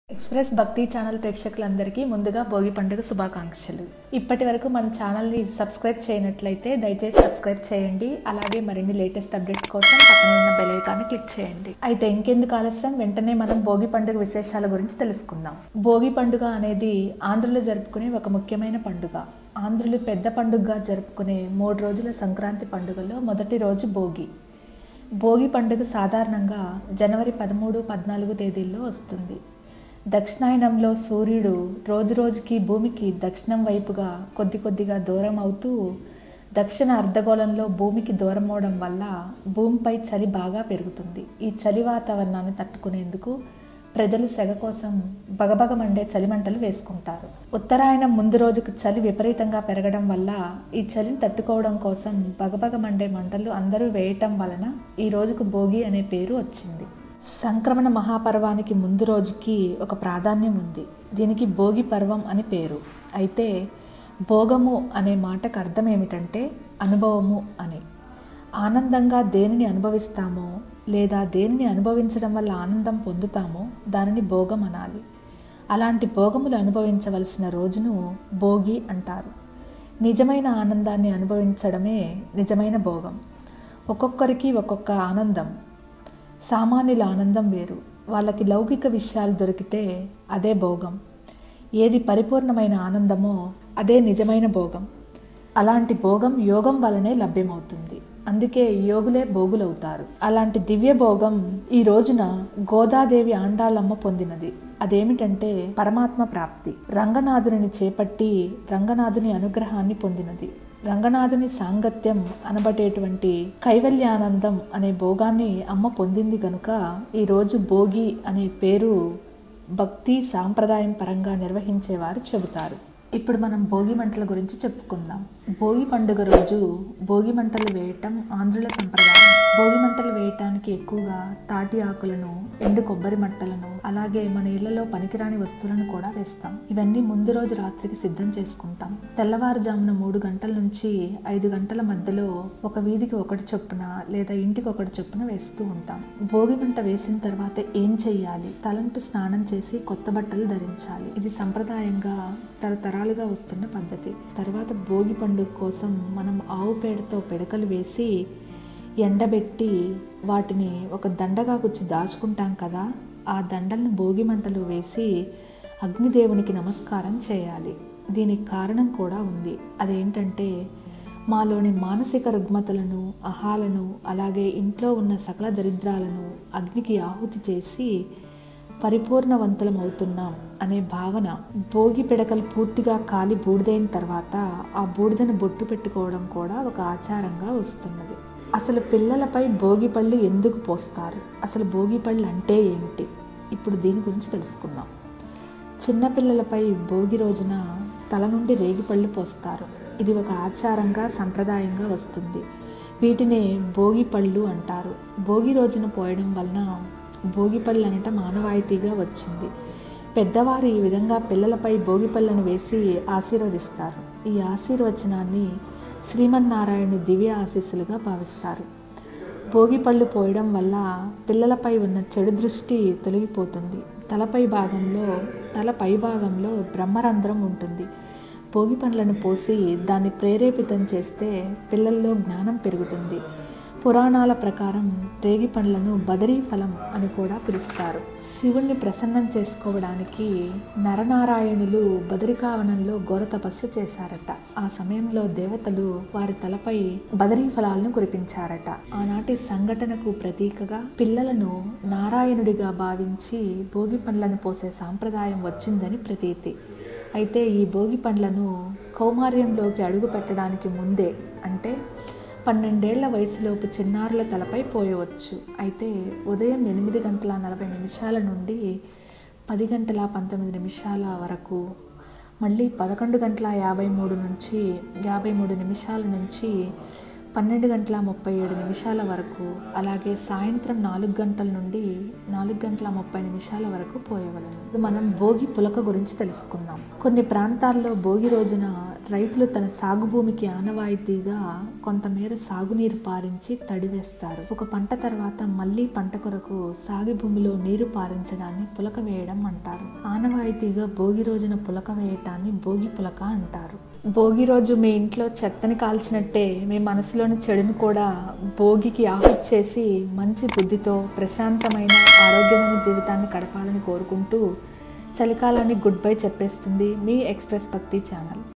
express భక్తి channel ప్రేక్షకులందరికీ ముందుగా భోగి పండుగ శుభాకాంక్షలు ఇప్పటి వరకు మన ఛానల్ని సబ్స్క్రైబ్ చేయనట్లయితే దయచేసి సబ్స్క్రైబ్ చేయండి అలాగే మరిన్ని లేటెస్ట్ అప్డేట్స్ కోసం పక్కనే ఉన్న బెల్ ఐకాన్ని క్లిక్ చేయండి అయితే ఇంకెందుకు ఆలస్యం వెంటనే మనం భోగి పండుగ విశేషాల గురించి తెలుసుకుందాం భోగి పండుగ అనేది ఆంధ్రులు జరుపుకునే ఒక ముఖ్యమైన పండుగ ఆంధ్రులు పెద్ద పండుగగా జరుపుకునే మూడు రోజుల సంక్రాంతి పండుగలో మొదటి రోజు భోగి భోగి పండుగ సాధారణంగా జనవరి పదమూడు పద్నాలుగు తేదీల్లో వస్తుంది దక్షిణాయనంలో సూర్యుడు రోజురోజుకి భూమికి దక్షిణం వైపుగా కొద్ది కొద్దిగా దూరం అవుతూ దక్షిణ అర్ధగోళంలో భూమికి దూరం అవడం వల్ల భూమిపై చలి బాగా పెరుగుతుంది ఈ చలి వాతావరణాన్ని తట్టుకునేందుకు ప్రజలు సెగ కోసం బగబగ మండే చలిమంటలు వేసుకుంటారు ఉత్తరాయణం ముందు రోజుకు చలి విపరీతంగా పెరగడం వల్ల ఈ చలిని తట్టుకోవడం కోసం బగబగ మండే మంటలు అందరూ వేయటం వలన ఈ రోజుకు భోగి అనే పేరు వచ్చింది సంక్రమణ మహాపర్వానికి ముందు రోజుకి ఒక ప్రాధాన్యం ఉంది దీనికి భోగి పర్వం అని పేరు అయితే భోగము అనే మాటకు అర్థం ఏమిటంటే అనుభవము అని ఆనందంగా దేనిని అనుభవిస్తామో లేదా దేనిని అనుభవించడం వల్ల ఆనందం పొందుతామో దానిని భోగం అనాలి అలాంటి భోగములు అనుభవించవలసిన రోజును భోగి అంటారు నిజమైన ఆనందాన్ని అనుభవించడమే నిజమైన భోగం ఒక్కొక్కరికి ఒక్కొక్క ఆనందం సామాన్యుల ఆనందం వేరు వాళ్ళకి లౌకిక విషయాలు దొరికితే అదే భోగం ఏది పరిపూర్ణమైన ఆనందమో అదే నిజమైన భోగం అలాంటి భోగం యోగం వలనే లభ్యమవుతుంది అందుకే యోగులే భోగులవుతారు అలాంటి దివ్య భోగం ఈ రోజున గోదాదేవి ఆండాళ్ళమ్మ పొందినది అదేమిటంటే పరమాత్మ ప్రాప్తి రంగనాథుని చేపట్టి రంగనాథుని అనుగ్రహాన్ని పొందినది రంగనాథుని సాంగత్యం అనబడేటువంటి కైవల్యానందం అనే భోగాన్ని అమ్మ పొందింది కనుక ఈరోజు భోగి అనే పేరు భక్తి సాంప్రదాయం పరంగా నిర్వహించేవారు చెబుతారు ఇప్పుడు మనం భోగి మంటల గురించి చెప్పుకుందాం భోగి పండుగ రోజు భోగి మంటలు వేయటం ఆంధ్రుల సంప్రదాయం భోగి మంటలు వేయటానికి ఎక్కువగా తాటి ఆకులను ఎండు కొబ్బరి మట్టలను అలాగే మన ఇళ్లలో పనికిరాని వస్తువులను కూడా వేస్తాం ఇవన్నీ ముందు రోజు రాత్రికి సిద్ధం చేసుకుంటాం తెల్లవారుజామున మూడు గంటల నుంచి ఐదు గంటల మధ్యలో ఒక వీధికి ఒకటి చొప్పున లేదా ఇంటికి ఒకటి చొప్పున వేస్తూ ఉంటాం భోగి మంట వేసిన తర్వాత ఏం చెయ్యాలి తలంటు స్నానం చేసి కొత్త బట్టలు ధరించాలి ఇది సంప్రదాయంగా తరతరాలుగా వస్తున్న పద్ధతి తర్వాత భోగి పండుగ కోసం మనం ఆవు పేడతో పిడకలు వేసి ఎండబెట్టి వాటిని ఒక దండగా గుచ్చి దాచుకుంటాం కదా ఆ దండలను భోగి మంటలు వేసి అగ్నిదేవునికి నమస్కారం చేయాలి దీనికి కారణం కూడా ఉంది అదేంటంటే మాలోని మానసిక రుగ్మతలను అహాలను అలాగే ఇంట్లో ఉన్న సకల దరిద్రాలను అగ్నికి ఆహుతి చేసి పరిపూర్ణవంతులం అవుతున్నాం అనే భావన భోగి పిడకలు పూర్తిగా కాలి బూడిదైన తర్వాత ఆ బూడిదను బొట్టు పెట్టుకోవడం కూడా ఒక ఆచారంగా వస్తున్నది అసలు పిల్లలపై భోగి పళ్ళు ఎందుకు పోస్తారు అసలు భోగి పళ్ళు అంటే ఏమిటి ఇప్పుడు దీని గురించి తెలుసుకుందాం చిన్నపిల్లలపై భోగి రోజున తల నుండి రేగిపళ్ళు పోస్తారు ఇది ఒక ఆచారంగా సంప్రదాయంగా వస్తుంది వీటినే భోగి పళ్ళు అంటారు భోగి రోజున పోయడం వలన భోగి పళ్ళు అనట మానవాయితీగా వచ్చింది పెద్దవారు ఈ విధంగా పిల్లలపై భోగి పళ్ళను వేసి ఆశీర్వదిస్తారు ఈ ఆశీర్వచనాన్ని శ్రీమన్నారాయణ దివ్య ఆశీస్సులుగా భావిస్తారు భోగి పళ్ళు పోయడం వల్ల పిల్లలపై ఉన్న చెడు దృష్టి తొలగిపోతుంది తలపై భాగంలో తల పై భాగంలో బ్రహ్మరంధ్రం ఉంటుంది భోగి పండ్లను పోసి దాన్ని ప్రేరేపితం చేస్తే పిల్లల్లో జ్ఞానం పెరుగుతుంది పురాణాల ప్రకారం రేగి పండ్లను బదరీ ఫలం అని కూడా పిలుస్తారు శివుణ్ణి ప్రసన్నం చేసుకోవడానికి నరనారాయణులు బదరికావనంలో ఘోర తపస్సు చేశారట ఆ సమయంలో దేవతలు వారి తలపై బదరీ ఫలాలను కురిపించారట ఆనాటి సంఘటనకు ప్రతీకగా పిల్లలను నారాయణుడిగా భావించి భోగి పండ్లను పోసే సాంప్రదాయం వచ్చిందని ప్రతీతి అయితే ఈ భోగి పండ్లను కౌమార్యంలోకి అడుగు పెట్టడానికి ముందే అంటే పన్నెండేళ్ల వయసులోపు చిన్నారుల తలపై పోయవచ్చు అయితే ఉదయం ఎనిమిది గంటల నలభై నిమిషాల నుండి పది గంటల పంతొమ్మిది నిమిషాల వరకు మళ్ళీ పదకొండు గంటల యాభై మూడు నుంచి యాభై మూడు నిమిషాల నుంచి పన్నెండు గంటల ముప్పై ఏడు నిమిషాల వరకు అలాగే సాయంత్రం నాలుగు గంటల నుండి నాలుగు గంటల ముప్పై నిమిషాల వరకు పోయవలను మనం భోగి పులక గురించి తెలుసుకుందాం కొన్ని ప్రాంతాల్లో భోగి రోజున రైతులు తన సాగు భూమికి ఆనవాయితీగా కొంతమేర సాగునీరు పారించి తడివేస్తారు ఒక పంట తర్వాత మళ్ళీ పంట కొరకు సాగు భూమిలో నీరు పారించడాన్ని పులక వేయడం అంటారు ఆనవాయితీగా భోగి రోజున పులక వేయటాన్ని భోగి పులక అంటారు భోగి రోజు మీ ఇంట్లో చెత్తని కాల్చినట్టే మీ మనసులోని చెడును కూడా భోగికి ఆహుతి చేసి మంచి బుద్ధితో ప్రశాంతమైన ఆరోగ్యమైన జీవితాన్ని గడపాలని కోరుకుంటూ చలికాలాన్ని గుడ్ బై చెప్పేస్తుంది మీ ఎక్స్ప్రెస్ భక్తి ఛానల్